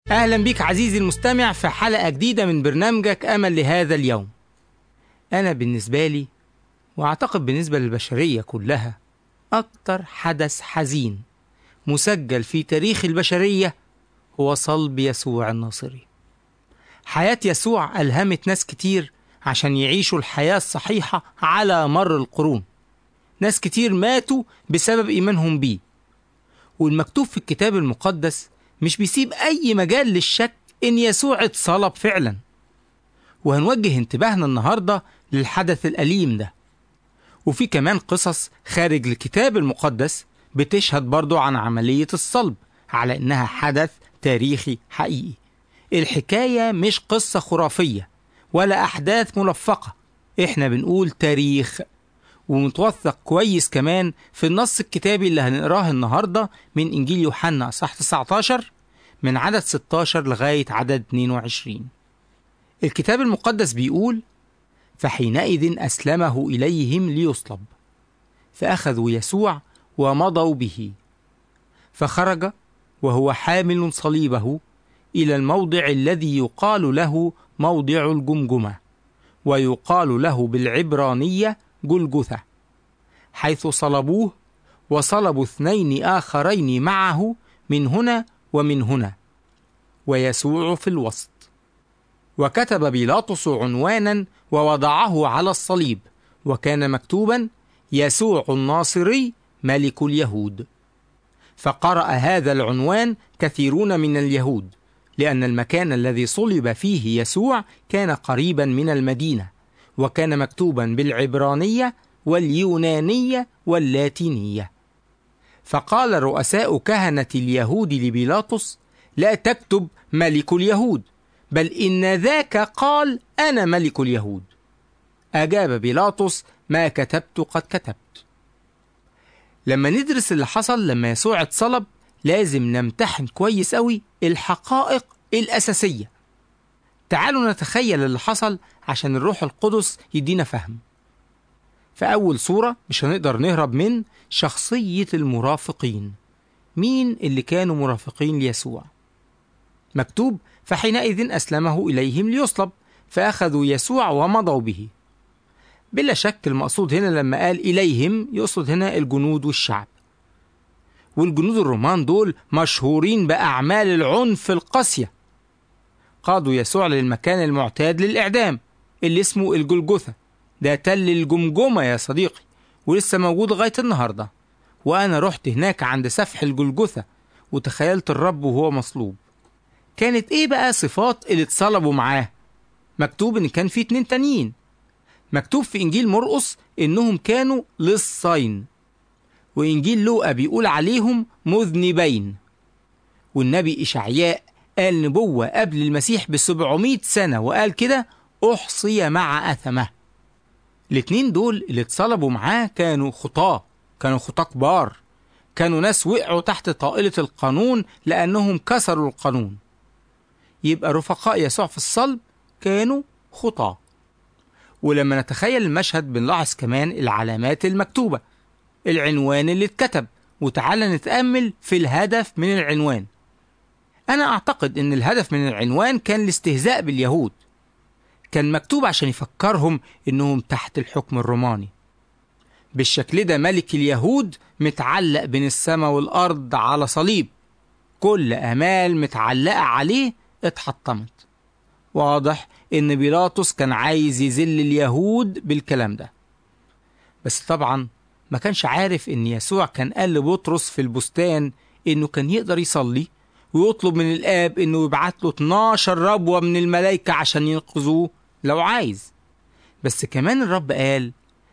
أهلا بك عزيزي المستمع في حلقة جديدة من برنامجك أمل لهذا اليوم. أنا بالنسبة لي وأعتقد بالنسبة للبشرية كلها أكتر حدث حزين مسجل في تاريخ البشرية هو صلب يسوع الناصري. حياة يسوع ألهمت ناس كتير عشان يعيشوا الحياة الصحيحة على مر القرون. ناس كتير ماتوا بسبب إيمانهم بيه. والمكتوب في الكتاب المقدس مش بيسيب أي مجال للشك إن يسوع اتصلب فعلا وهنوجه انتباهنا النهاردة للحدث الأليم ده وفي كمان قصص خارج الكتاب المقدس بتشهد برضو عن عملية الصلب على إنها حدث تاريخي حقيقي الحكاية مش قصة خرافية ولا أحداث ملفقة إحنا بنقول تاريخ ومتوثق كويس كمان في النص الكتابي اللي هنقراه النهارده من انجيل يوحنا اصحاح 19 من عدد 16 لغايه عدد 22. الكتاب المقدس بيقول: فحينئذ اسلمه اليهم ليصلب. فاخذوا يسوع ومضوا به. فخرج وهو حامل صليبه الى الموضع الذي يقال له موضع الجمجمه ويقال له بالعبرانيه جلجثة حيث صلبوه وصلبوا اثنين آخرين معه من هنا ومن هنا ويسوع في الوسط وكتب بيلاطس عنوانا ووضعه على الصليب وكان مكتوبا يسوع الناصري ملك اليهود فقرأ هذا العنوان كثيرون من اليهود لأن المكان الذي صلب فيه يسوع كان قريبا من المدينة وكان مكتوبا بالعبرانية واليونانية واللاتينية فقال رؤساء كهنة اليهود لبيلاطس لا تكتب ملك اليهود بل إن ذاك قال أنا ملك اليهود أجاب بيلاطس ما كتبت قد كتبت لما ندرس اللي حصل لما يسوع اتصلب لازم نمتحن كويس قوي الحقائق الأساسية تعالوا نتخيل اللي حصل عشان الروح القدس يدينا فهم في أول صورة مش هنقدر نهرب من شخصية المرافقين مين اللي كانوا مرافقين ليسوع مكتوب فحينئذ أسلمه إليهم ليصلب فأخذوا يسوع ومضوا به بلا شك المقصود هنا لما قال إليهم يقصد هنا الجنود والشعب والجنود الرومان دول مشهورين بأعمال العنف القاسية قادوا يسوع للمكان المعتاد للإعدام اللي اسمه الجلجثة ده تل الجمجمة يا صديقي ولسه موجود لغاية النهاردة وأنا رحت هناك عند سفح الجلجثة وتخيلت الرب وهو مصلوب كانت إيه بقى صفات اللي اتصلبوا معاه مكتوب إن كان في اتنين تانيين مكتوب في إنجيل مرقس إنهم كانوا لصين وإنجيل لوقا بيقول عليهم مذنبين والنبي إشعياء قال نبوة قبل المسيح ب 700 سنة وقال كده أحصي مع أثمه الاتنين دول اللي اتصلبوا معاه كانوا خطاة كانوا خطاة كبار كانوا ناس وقعوا تحت طائلة القانون لأنهم كسروا القانون يبقى رفقاء يسوع في الصلب كانوا خطاة ولما نتخيل المشهد بنلاحظ كمان العلامات المكتوبة العنوان اللي اتكتب وتعالى نتأمل في الهدف من العنوان أنا أعتقد إن الهدف من العنوان كان الاستهزاء باليهود. كان مكتوب عشان يفكرهم إنهم تحت الحكم الروماني. بالشكل ده ملك اليهود متعلق بين السماء والأرض على صليب. كل آمال متعلقة عليه اتحطمت. واضح إن بيلاطس كان عايز يذل اليهود بالكلام ده. بس طبعا ما كانش عارف إن يسوع كان قال لبطرس في البستان إنه كان يقدر يصلي ويطلب من الآب إنه يبعت له 12 ربوة من الملائكة عشان ينقذوه لو عايز. بس كمان الرب قال: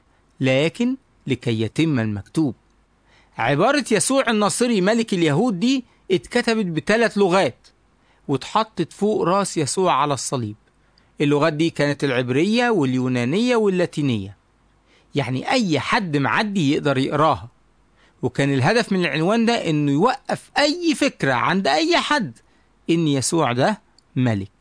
لكن لكي يتم المكتوب. عبارة يسوع الناصري ملك اليهود دي اتكتبت بثلاث لغات واتحطت فوق راس يسوع على الصليب. اللغات دي كانت العبرية واليونانية واللاتينية. يعني أي حد معدي يقدر يقراها. وكان الهدف من العنوان ده انه يوقف اي فكرة عند اي حد ان يسوع ده ملك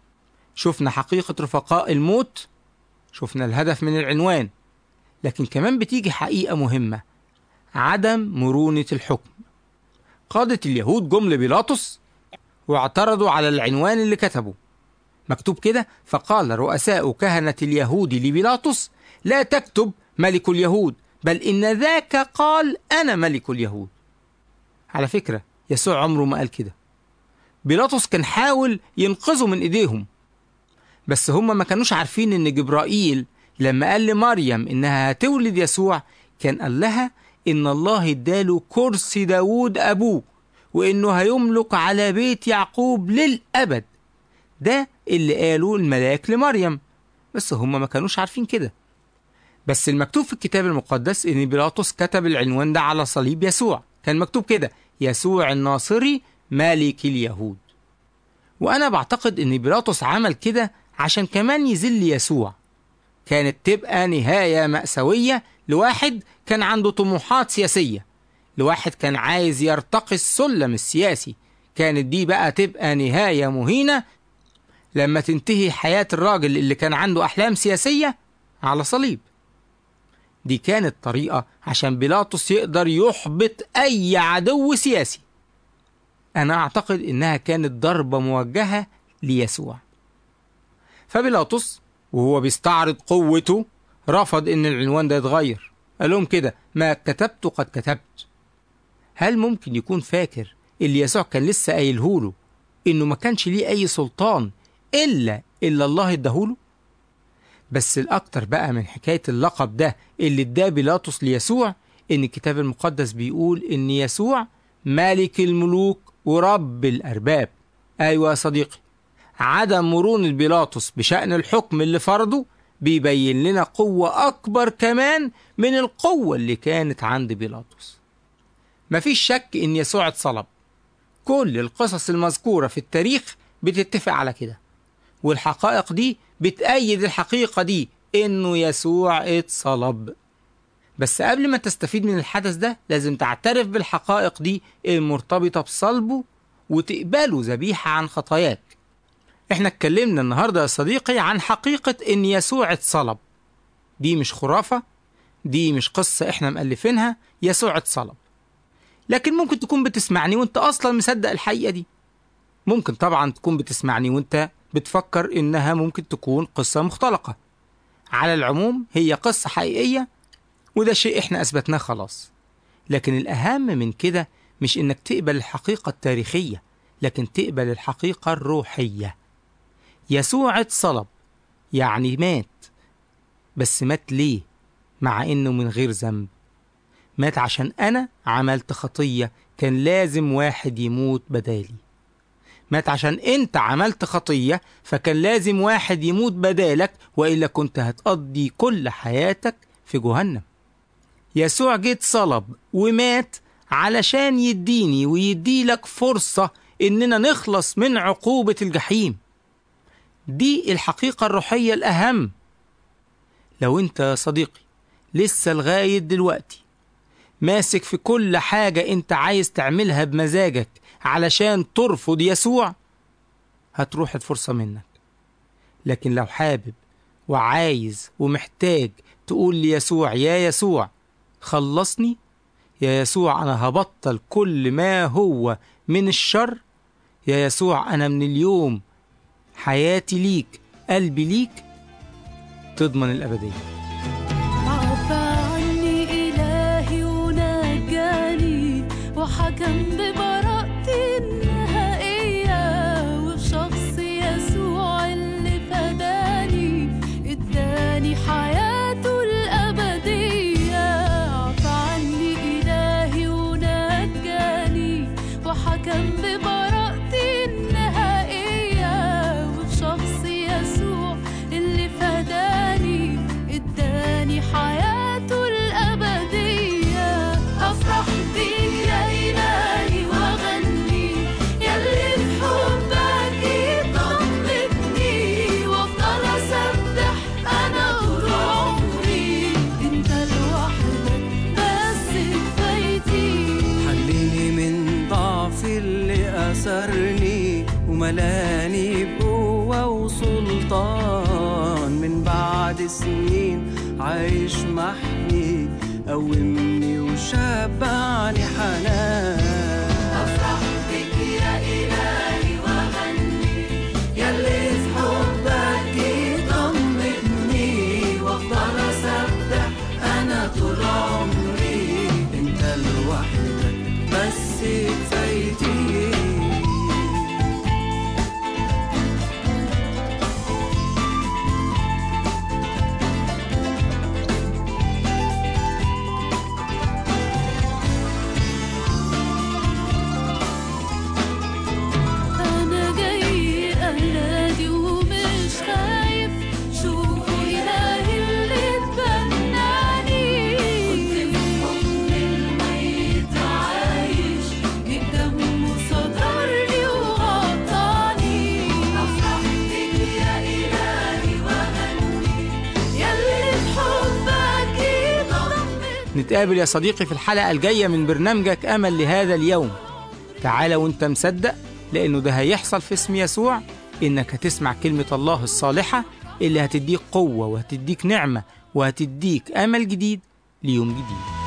شفنا حقيقة رفقاء الموت شفنا الهدف من العنوان لكن كمان بتيجي حقيقة مهمة عدم مرونة الحكم قادة اليهود جم لبيلاطس واعترضوا على العنوان اللي كتبه مكتوب كده فقال رؤساء كهنة اليهود لبيلاطس لا تكتب ملك اليهود بل إن ذاك قال أنا ملك اليهود على فكرة يسوع عمره ما قال كده بيلاطس كان حاول ينقذه من إيديهم بس هم ما كانوش عارفين إن جبرائيل لما قال لمريم إنها هتولد يسوع كان قال لها إن الله اداله كرسي داوود أبوه وإنه هيملك على بيت يعقوب للأبد ده اللي قاله الملاك لمريم بس هم ما كانوش عارفين كده بس المكتوب في الكتاب المقدس ان بيلاطس كتب العنوان ده على صليب يسوع كان مكتوب كده يسوع الناصري ملك اليهود وانا بعتقد ان بيلاطس عمل كده عشان كمان يذل يسوع كانت تبقى نهاية مأساوية لواحد كان عنده طموحات سياسية لواحد كان عايز يرتقي السلم السياسي كانت دي بقى تبقى نهاية مهينة لما تنتهي حياة الراجل اللي كان عنده أحلام سياسية على صليب دي كانت طريقة عشان بيلاطس يقدر يحبط أي عدو سياسي أنا أعتقد إنها كانت ضربة موجهة ليسوع فبيلاطس وهو بيستعرض قوته رفض إن العنوان ده يتغير قال لهم كده ما كتبت قد كتبت هل ممكن يكون فاكر اللي يسوع كان لسه قايله له إنه ما كانش ليه أي سلطان إلا إلا الله اداهوله بس الأكتر بقى من حكاية اللقب ده اللي اداه بيلاطس ليسوع إن الكتاب المقدس بيقول إن يسوع ملك الملوك ورب الأرباب أيوة يا صديقي عدم مرونة بيلاطس بشأن الحكم اللي فرضه بيبين لنا قوة أكبر كمان من القوة اللي كانت عند بيلاطس مفيش شك إن يسوع اتصلب كل القصص المذكورة في التاريخ بتتفق على كده والحقائق دي بتأيد الحقيقة دي إنه يسوع اتصلب بس قبل ما تستفيد من الحدث ده لازم تعترف بالحقائق دي المرتبطة بصلبه وتقبله ذبيحة عن خطاياك احنا اتكلمنا النهاردة يا صديقي عن حقيقة ان يسوع اتصلب دي مش خرافة دي مش قصة احنا مألفينها يسوع اتصلب لكن ممكن تكون بتسمعني وانت اصلا مصدق الحقيقة دي ممكن طبعا تكون بتسمعني وانت بتفكر انها ممكن تكون قصة مختلقة على العموم هي قصة حقيقية وده شيء احنا اثبتناه خلاص لكن الاهم من كده مش انك تقبل الحقيقة التاريخية لكن تقبل الحقيقة الروحية يسوع اتصلب يعني مات بس مات ليه مع انه من غير ذنب مات عشان انا عملت خطية كان لازم واحد يموت بدالي مات عشان انت عملت خطية فكان لازم واحد يموت بدالك وإلا كنت هتقضي كل حياتك في جهنم يسوع جيت صلب ومات علشان يديني ويديلك فرصة إننا نخلص من عقوبة الجحيم دي الحقيقة الروحية الأهم لو أنت يا صديقي لسه لغاية دلوقتي ماسك في كل حاجة أنت عايز تعملها بمزاجك علشان ترفض يسوع هتروح الفرصة منك لكن لو حابب وعايز ومحتاج تقول ليسوع يا يسوع خلصني يا يسوع أنا هبطل كل ما هو من الشر يا يسوع أنا من اليوم حياتي ليك قلبي ليك تضمن الأبدية عفى عني إلهي ونجاني وحكم ببراءتي النهائية وفي شخص يسوع اللي فداني اداني حياته الأبدية عفى عني إلهي ونجاني وحكم ببراءتي النهائية وفي شخص يسوع اللي فداني اداني حياته الأبدية أفرح بيك يا إلهي وأغني ياللي بحبك يطمني وأفضل أسبح أنا طول عمري أنت لوحدك بس كفايتي حليني من ضعفي اللي أسرني وملاني بقوة وسلطان من بعد سنين عايش محمي قومني وشبعني حنان أفرح بك يا إلهي ونتقابل يا صديقي في الحلقة الجاية من برنامجك أمل لهذا اليوم تعالى وانت مصدق لأنه ده هيحصل في اسم يسوع إنك هتسمع كلمة الله الصالحة اللي هتديك قوة وهتديك نعمة وهتديك أمل جديد ليوم جديد